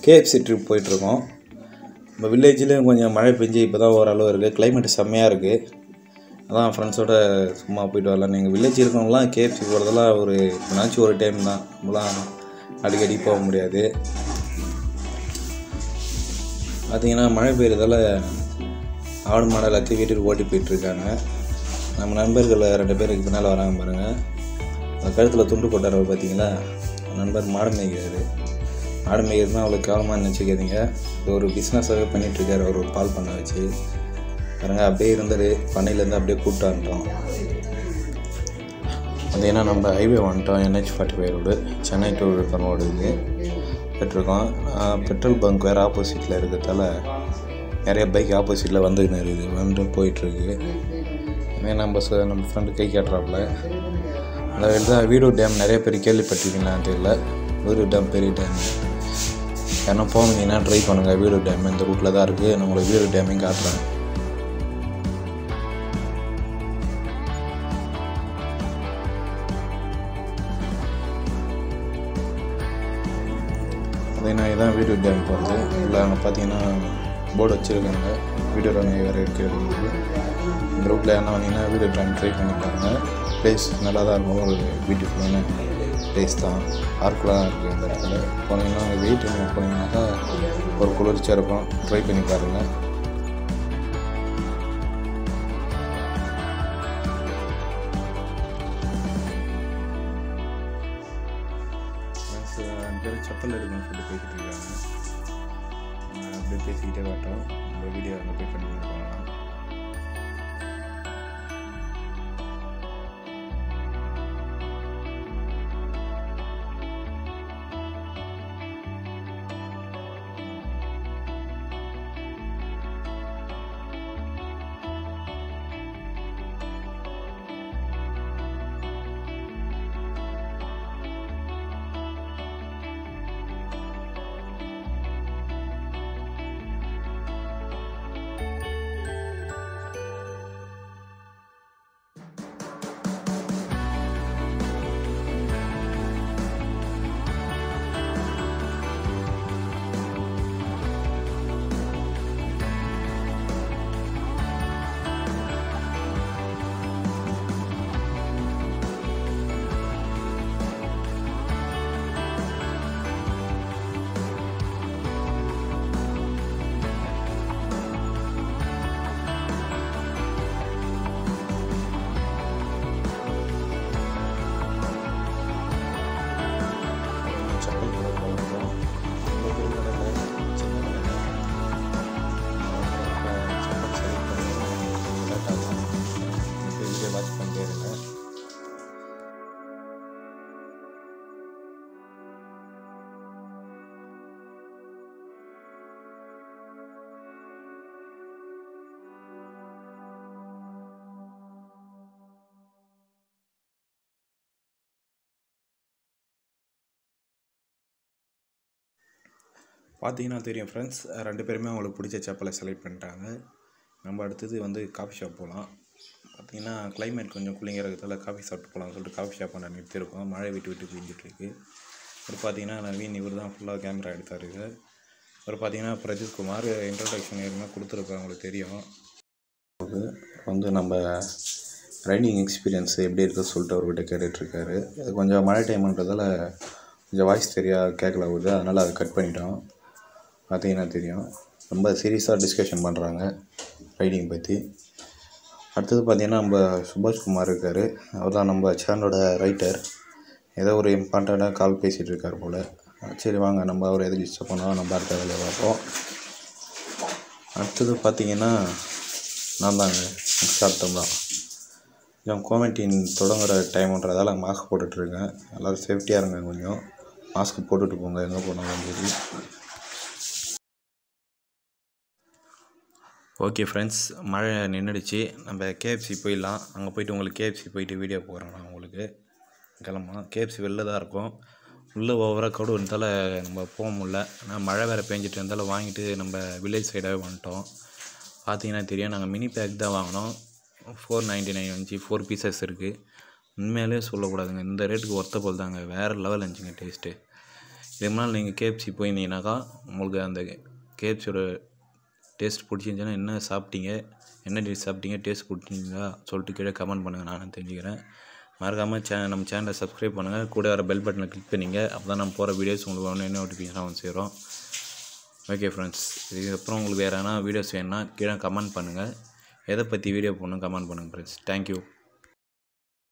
KFC trip போயிட்டுருக்கோம் நம்ம வில்லேஜ்லேயும் கொஞ்சம் மழை பெஞ்சு இப்போ தான் ஓரளவு இருக்குது climate செம்மையாக இருக்குது அதான் ஃப்ரெண்ட்ஸோட சும்மா போயிட்டு வரலாம் நீங்கள் வில்லேஜ் இருக்கவங்களாம் கேஎஃப்சி போகிறதெல்லாம் ஒரு என்னாச்சும் ஒரு டைம் தான் நம்மளாம் அடிக்கடி போக முடியாது பார்த்தீங்கன்னா மழை பெய்யறதால ஆடு மாடு எல்லாத்தையும் வீட்டுக்கு ஓட்டி போயிட்டுருக்காங்க நம்ம நண்பர்கள் ரெண்டு பேருக்கு பின்னால் வராங்க பாருங்கள் அந்த கழுத்தில் துண்டு போட்டார் பார்த்தீங்களா அந்த நண்பர் மாடு மேய்க்கிறாரு மாடு மேய்க்கிறதுனா அவ்வளோ கேவலமாக நினச்சிக்காதீங்க இது ஒரு பிஸ்னஸாகவே பண்ணிகிட்ருக்காரு அவர் ஒரு பால் பண்ணை வச்சு பாருங்க அப்படியே இருந்தார் பண்ணையிலேருந்து அப்படியே கூப்பிட்டு வந்துட்டோம் பார்த்தீங்கன்னா நம்ம ஹைவே வந்துட்டோம் NH forty five road Chennai to Villupuram road இது போயிட்டுருக்கோம் பெட்ரோல் பங்க் வேறு ஆப்போசிட்டில் இருக்கிறதால நிறைய பைக் ஆப்போசிட்டில் வந்துக்கின்னு இருக்குது வந்து போயிட்டுருக்கு இதே நம்ம ச- நம்ம ஃப்ரெண்டு கை காட்டுறாப்புல அந்த தான் வீடு டேம் நிறைய பேர் கேள்விப்பட்டிருக்கீங்களான்னு தெரியல வீடு டேம் பெரிய டேம் யாரும் போனீங்கன்னா ட்ரை பண்ணுங்கள் வீடு டேம் இந்த ரூட்டில் தான் இருக்குது நான் உங்களுக்கு வீடு டேமையும் காட்டுறேன் பார்த்தீங்கன்னா இதுதான் வீடியோ டேம் போகிறது இல்லை அங்கே பார்த்தீங்கன்னா போர்டு வச்சுருக்காங்க வீடியோ ரன் வேறு இருக்கிறது இந்த ரூட்டில் என்ன வந்தீங்கன்னா வீடியோ டேம் ட்ரை பண்ணி பாருங்கள் ப்ளேஸ் நல்லா தான் இருக்கும் ஒரு பியூட்டிஃபுல்லான ப்ளேஸ் தான் பார்க்கெலாம் தான் இருக்குது இந்த இடத்துல போனீங்கன்னா வெயிட் போனீங்கன்னாக்கா ஒரு குளிர்ச்சியாக இருக்கும் ட்ரை பண்ணி பாருங்கள் ஃப்ரெண்ட்ஸ் ரெண்டு பேரும் செப்பல் எடுக்கணும்னு சொல்லிட்டு பேசிகிட்டு இருக்காங்க அஹ் அப்படியே பேசிக்கிட்டே வரட்டும் நம்ம வீடியோ அங்கே போய் கண்டினியூ பண்ணலாம் செப்பல் கூட போகிறோம் ரொம்ப பெரிய கடையில் சின்ன கடையில் செப்பல் செலக்ட் பண்ணி லேட்டாக தான் வீடியோ வாட்ச் பண்ணிட்டே இருங்க பார்த்தீங்கன்னா தெரியும் ஃப்ரெண்ட்ஸ் ரெண்டு பேருமே அவங்களுக்கு பிடிச்ச செப்பலை செலக்ட் பண்ணிட்டாங்க நம்ம அடுத்தது வந்து காஃபி ஷாப் போகலாம் பார்த்தீங்கன்னா கிளைமேட் கொஞ்சம் கூலிங்காக இருக்கிறதால காஃபி சாப்பிட்டு போகலாம்னு சொல்லிட்டு காஃபி ஷாப் ஒன்று நிறுத்தியிருக்கோம் மழை விட்டு விட்டு பெஞ்சிட்டு இருக்கு அப்புறம் பார்த்தீங்கன்னா நவீன் இவர் தான் ஃபுல்லாக கேமரா எடுத்தார் அப்புறம் பார்த்தீங்கன்னா பிரஜித் குமார் இன்ட்ரடக்ஷன் ஏற்கனவே கொடுத்துருப்பேன் உங்களுக்கு தெரியும் வந்து நம்ம ரைடிங் எக்ஸ்பீரியன்ஸ் எப்படி இருக்குன்னு சொல்லிட்டு அவர்கிட்ட கேட்டுட்ருக்காரு அது கொஞ்சம் மழை டைம்ன்றதால கொஞ்சம் வாய்ஸ் தெரியா கேட்கல வருது அதனால் அதை கட் பண்ணிட்டோம் பார்த்தீங்கன்னா தெரியும் ரொம்ப சீரியஸாக டிஸ்கஷன் பண்ணுறாங்க ரைடிங் பற்றி அடுத்தது பார்த்தீங்கன்னா நம்ம சுபாஷ் குமார் இருக்கார் அவர் தான் நம்ம சேனலோட ரைட்டர் ஏதோ ஒரு இம்பார்ட்டண்ட்டாக கால் பேசிகிட்டு இருக்கார் போல் சரி வாங்க நம்ம அவர் எது டிஸ்டர்ப் பண்ணோம் நம்ம அடுத்த வேலையை பார்ப்போம் அடுத்தது பார்த்தீங்கன்னா நான் தாங்க நிச்சயார்த்தம் தான் கொஞ்சம் கோமெண்டின் தொடங்குற டைம்ன்றதால மாஸ்க் போட்டுட்ருக்கேன் எல்லோரும் சேஃப்டியாக இருங்க கொஞ்சம் மாஸ்க் போட்டுட்டு போங்க எங்கே போனாலும் சரி ஓகே ஃப்ரெண்ட்ஸ் மழை நின்றுடுச்சு நம்ம கேஎஃப்சி போயிடலாம் அங்கே போயிட்டு உங்களுக்கு கேஎஃப்சி போயிட்டு வீடியோ போடுறேன் நான் உங்களுக்கு கிளம்பலாம் கேஎஃப்சி வெளில தான் இருக்கும் உள்ளே ஓவராக கடு இருந்தால நம்ம போக முடில ஆனால் மழை வேறு பேஞ்சிட்டு இருந்தாலும் வாங்கிட்டு நம்ம வில்லேஜ் சைடாகவே வந்துட்டோம் பார்த்தீங்கன்னா தெரியும் நாங்கள் மினி பேக் தான் வாங்கினோம் ஃபோர் நைன்ட்டி நைன் இருந்துச்சு ஃபோர் பீசஸ் இருக்குது உண்மையிலே சொல்லக்கூடாதுங்க இந்த ரேட்டுக்கு ஒர்த்த போல் தாங்க வேறு லெவல் இருந்துச்சுங்க டேஸ்ட்டு இதுக்கு முன்னால் நீங்கள் கேஎஃப்சி போயிருந்தீங்கன்னாக்கா உங்களுக்கு அந்த கேஎஃப்சியோட டேஸ்ட் பிடிச்சிருந்துச்சின்னா என்ன சாப்பிட்டீங்க என்ன டிஷ் சாப்பிட்டீங்க டேஸ்ட் பிடிச்சிருந்தா சொல்லிட்டு கீழே கமெண்ட் பண்ணுங்கள் நானும் தெரிஞ்சுக்கிறேன் மறக்காமல் சே நம்ம சேனலை சப்ஸ்கிரைப் பண்ணுங்கள் கூட வர பெல் பட்டனை கிளிக் பண்ணிங்க அப்போ தான் நம்ம போகிற வீடியோஸ் உங்களுக்கு ஒன்று நோட்டிஃபிகேஷன் வந்து சேரும் ஓகே ஃப்ரெண்ட்ஸ் இதுக்கப்புறம் உங்களுக்கு வேறு எதனா வீடியோஸ் வேணுன்னா கீழே கமெண்ட் பண்ணுங்கள் எதை பற்றி வீடியோ போடணும் கமெண்ட் பண்ணுங்கள் ஃப்ரெண்ட்ஸ் தேங்க்யூ